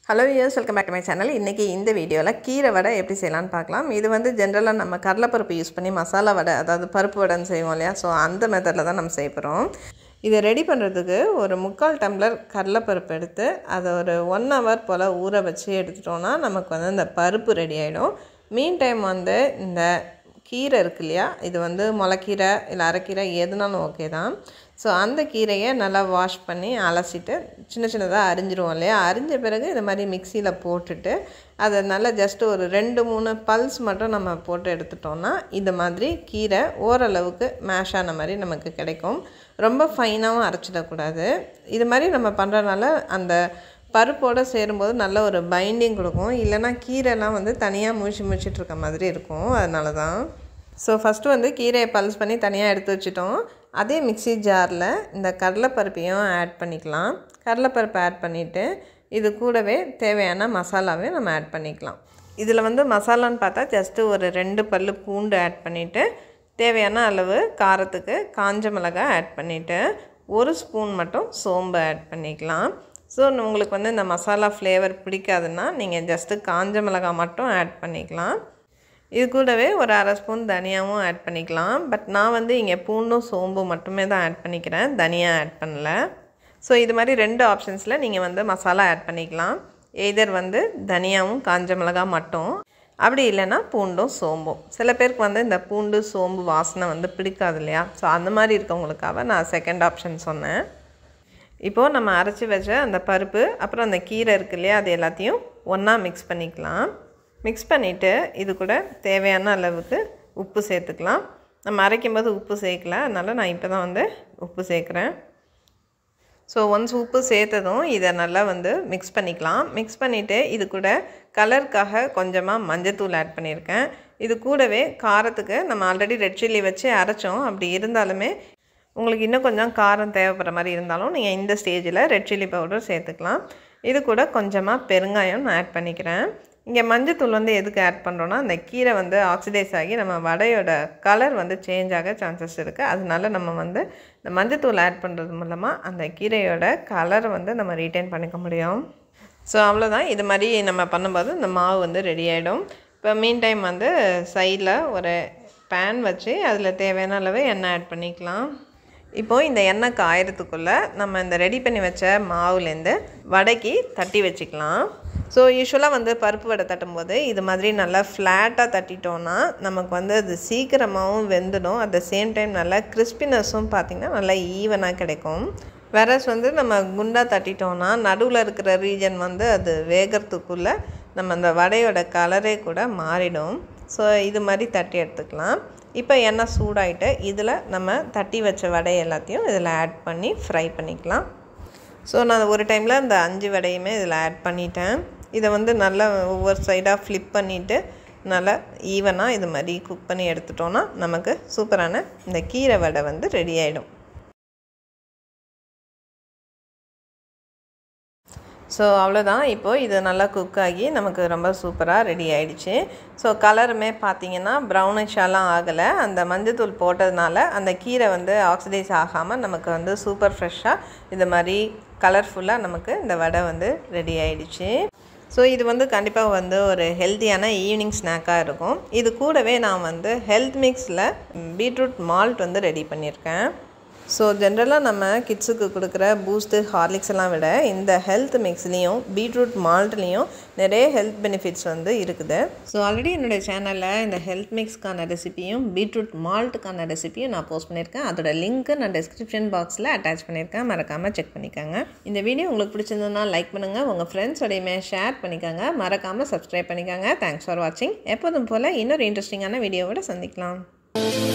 hello use welcome back to my channel இன்றைக்கி இந்த வீடியோவில் கீரை வடை எப்படி செய்யலாம்னு பார்க்கலாம் இது வந்து ஜென்ரலாக நம்ம கடலைப்பருப்பு யூஸ் பண்ணி மசாலா வடை அதாவது பருப்பு வடைன்னு செய்வோம் இல்லையா ஸோ அந்த மெத்தடில் தான் நம்ம செய்ய போகிறோம் இதை ரெடி பண்ணுறதுக்கு ஒரு முக்கால் டம்ளர் கடலைப்பருப்பு எடுத்து அதை ஒரு ஒன் ஹவர் போல் ஊற வச்சு எடுத்துட்டோன்னா நமக்கு வந்து இந்த பருப்பு ரெடி ஆகிடும் மீன் டைம் வந்து இந்த கீரை இருக்கு இல்லையா இது வந்து முளைக்கீரை இல்லை அரைக்கீரை எதுனாலும் ஓகே தான் ஸோ அந்த கீரையை நல்லா வாஷ் பண்ணி அலசிட்டு சின்ன சின்னதாக அரிஞ்சிருவோம் இல்லையா அரிஞ்ச பிறகு இந்த மாதிரி மிக்சியில் போட்டுட்டு அதை நல்லா ஜஸ்ட் ஒரு ரெண்டு மூணு பல்ஸ் மட்டும் நம்ம போட்டு எடுத்துட்டோம்னா இந்த மாதிரி கீரை ஓரளவுக்கு மேஷ் ஆன மாதிரி நமக்கு கிடைக்கும் ரொம்ப ஃபைனாகவும் அரைச்சிடக்கூடாது இது மாதிரி நம்ம பண்ணுறதுனால அந்த பருப்போடு சேரும்போது நல்ல ஒரு பைண்டிங் கொடுக்கும் இல்லைனா கீரைலாம் வந்து தனியாக முழிச்சு முழிச்சிட்டு இருக்க மாதிரி இருக்கும் அதனால தான் ஸோ ஃபஸ்ட்டு வந்து கீரையை பல்ஸ் பண்ணி தனியாக எடுத்து வச்சுட்டோம் அதே மிக்சி ஜாரில் இந்த கடலைப்பருப்பையும் ஆட் பண்ணிக்கலாம் கடலைப்பருப்பை ஆட் பண்ணிவிட்டு இது கூடவே தேவையான மசாலாவையும் நம்ம ஆட் பண்ணிக்கலாம் இதில் வந்து மசாலான்னு பார்த்தா ஜஸ்ட்டு ஒரு ரெண்டு பல் பூண்டு ஆட் பண்ணிவிட்டு தேவையான அளவு காரத்துக்கு காஞ்ச மிளகாய் ஆட் பண்ணிவிட்டு ஒரு ஸ்பூன் மட்டும் சோம்பு ஆட் பண்ணிக்கலாம் ஸோ உங்களுக்கு வந்து இந்த மசாலா ஃப்ளேவர் பிடிக்காதுன்னா நீங்கள் ஜஸ்ட்டு காஞ்ச மிளகாய் மட்டும் ஆட் பண்ணிக்கலாம் இது கூடவே ஒரு அரை ஸ்பூன் தனியாகவும் ஆட் பண்ணிக்கலாம் பட் நான் வந்து இங்கே பூண்டும் சோம்பும் மட்டுமே தான் ஆட் பண்ணிக்கிறேன் தனியாக ஆட் பண்ணல ஸோ இது மாதிரி ரெண்டு ஆப்ஷன்ஸில் நீங்கள் வந்து மசாலா ஆட் பண்ணிக்கலாம் எய்தர் வந்து தனியாகவும் காஞ்ச மிளகாய் மட்டும் அப்படி இல்லைன்னா பூண்டும் சோம்பும் சில பேருக்கு வந்து இந்த பூண்டு சோம்பு வாசனை வந்து பிடிக்காது இல்லையா ஸோ அந்த மாதிரி இருக்கவங்களுக்காக நான் செகண்ட் ஆப்ஷன் சொன்னேன் இப்போது நம்ம அரைச்சி வச்ச அந்த பருப்பு அப்புறம் அந்த கீரை இருக்கு இல்லையா அது எல்லாத்தையும் ஒன்றா மிக்ஸ் பண்ணிக்கலாம் மிக்ஸ் பண்ணிவிட்டு இது கூட தேவையான அளவுக்கு உப்பு சேர்த்துக்கலாம் நம்ம அரைக்கும்போது உப்பு சேர்க்கல அதனால் நான் இப்போ தான் வந்து உப்பு சேர்க்குறேன் ஸோ ஒன்ஸ் உப்பு சேர்த்ததும் இதை நல்லா வந்து மிக்ஸ் பண்ணிக்கலாம் மிக்ஸ் பண்ணிவிட்டு இது கூட கலருக்காக கொஞ்சமாக மஞ்சத்தூள் ஆட் பண்ணியிருக்கேன் இது கூடவே காரத்துக்கு நம்ம ஆல்ரெடி ரெட் சில்லி வச்சு அரைச்சோம் அப்படி இருந்தாலுமே உங்களுக்கு இன்னும் கொஞ்சம் காரம் தேவைப்படுற மாதிரி இருந்தாலும் நீங்கள் இந்த ஸ்டேஜில் ரெட் சில்லி பவுடர் சேர்த்துக்கலாம் இது கூட கொஞ்சமாக பெருங்காயம் நான் ஆட் பண்ணிக்கிறேன் இங்கே மஞ்சத்தூள் வந்து எதுக்கு ஆட் பண்ணுறோன்னா அந்த கீரை வந்து ஆக்சிடைஸ் ஆகி நம்ம வடையோட கலர் வந்து சேஞ்ச் ஆக சான்சஸ் இருக்குது அதனால நம்ம வந்து இந்த மஞ்சத்தூள் ஆட் பண்ணுறது மூலமாக அந்த கீரையோட கலரை வந்து நம்ம ரீட்டைன் பண்ணிக்க முடியும் ஸோ அவ்வளோதான் இது மாதிரி நம்ம பண்ணும்போது இந்த மாவு வந்து ரெடி ஆகிடும் இப்போ மீன் டைம் வந்து சைடில் ஒரு பேன் வச்சு அதில் தேவையான அளவு எண்ணெய் ஆட் பண்ணிக்கலாம் இப்போது இந்த எண்ணெய் காயறதுக்குள்ளே நம்ம இந்த ரெடி பண்ணி வச்ச மாவுலேருந்து வடைக்கு தட்டி வச்சுக்கலாம் ஸோ யூஸ்வலாக வந்து பருப்பு வடை தட்டும்போது இது மாதிரி நல்லா ஃப்ளாட்டாக தட்டிட்டோன்னா நமக்கு வந்து அது சீக்கிரமாகவும் வெந்துடும் அட் த சேம் டைம் நல்லா கிறிஸ்பினஸும் பார்த்திங்கன்னா நல்லா ஈவனாக கிடைக்கும் வெரஸ் வந்து நம்ம குண்டாக தட்டிட்டோன்னா நடுவில் இருக்கிற ரீஜன் வந்து அது வேகிறதுக்குள்ளே நம்ம அந்த வடையோட கலரே கூட மாறிடும் ஸோ இது மாதிரி தட்டி எடுத்துக்கலாம் இப்போ எண்ணெய் சூடாயிட்டு இதில் நம்ம தட்டி வச்ச வடை எல்லாத்தையும் இதில் ஆட் பண்ணி ஃப்ரை பண்ணிக்கலாம் ஸோ நான் ஒரு டைமில் இந்த அஞ்சு வடையுமே இதில் ஆட் பண்ணிட்டேன் இதை வந்து நல்லா ஒவ்வொரு சைடாக ஃப்ளிப் பண்ணிவிட்டு நல்லா ஈவனாக இது மாதிரி குக் பண்ணி எடுத்துட்டோன்னா நமக்கு சூப்பரான இந்த கீரை வடை வந்து ரெடி ஆகிடும் ஸோ அவ்வளோதான் இப்போது இது நல்லா குக் ஆகி நமக்கு ரொம்ப சூப்பராக ரெடி ஆகிடுச்சு ஸோ கலருமே பார்த்தீங்கன்னா ப்ரௌனிஷாலாம் ஆகலை அந்த மஞ்சத்தூள் போட்டதுனால அந்த கீரை வந்து ஆக்சிடைஸ் ஆகாமல் நமக்கு வந்து சூப்பர் ஃப்ரெஷ்ஷாக இது மாதிரி கலர்ஃபுல்லாக நமக்கு இந்த வடை வந்து ரெடி ஆகிடுச்சு ஸோ இது வந்து கண்டிப்பாக வந்து ஒரு ஹெல்த்தியான ஈவினிங் ஸ்நாக்காக இருக்கும் இது கூடவே நான் வந்து ஹெல்த் மிக்ஸில் பீட்ரூட் மால்ட் வந்து ரெடி பண்ணியிருக்கேன் ஸோ ஜென்ரலாக நம்ம கிட்ஸுக்கு கொடுக்குற பூஸ்ட்டு ஹார்லிக்ஸ் எல்லாம் விட இந்த ஹெல்த் மிக்ஸ்லேயும் பீட்ரூட் மால்ட்லேயும் நிறைய ஹெல்த் பெனிஃபிட்ஸ் வந்து இருக்குது ஸோ ஆல்ரெடி என்னுடைய சேனலில் இந்த ஹெல்த் மிக்ஸ்க்கான ரெசிபியும் பீட்ரூட் மால்ட்டுக்கான ரெசிபியும் நான் போஸ்ட் பண்ணியிருக்கேன் அதோட லிங்க்கு நான் டிஸ்கிரிப்ஷன் பாக்ஸில் அட்டாச் பண்ணியிருக்கேன் மறக்காமல் செக் பண்ணிக்கோங்க இந்த வீடியோ உங்களுக்கு பிடிச்சிருந்ததுன்னா லைக் பண்ணுங்கள் உங்கள் ஃப்ரெண்ட்ஸோடையுமே ஷேர் பண்ணிக்கோங்க மறக்காமல் சப்ஸ்கிரைப் பண்ணிக்கோங்க தேங்க்ஸ் ஃபார் வாட்சிங் எப்போதும் போல் இன்னொரு இன்ட்ரெஸ்டிங்கான வீடியோவோட சந்திக்கலாம்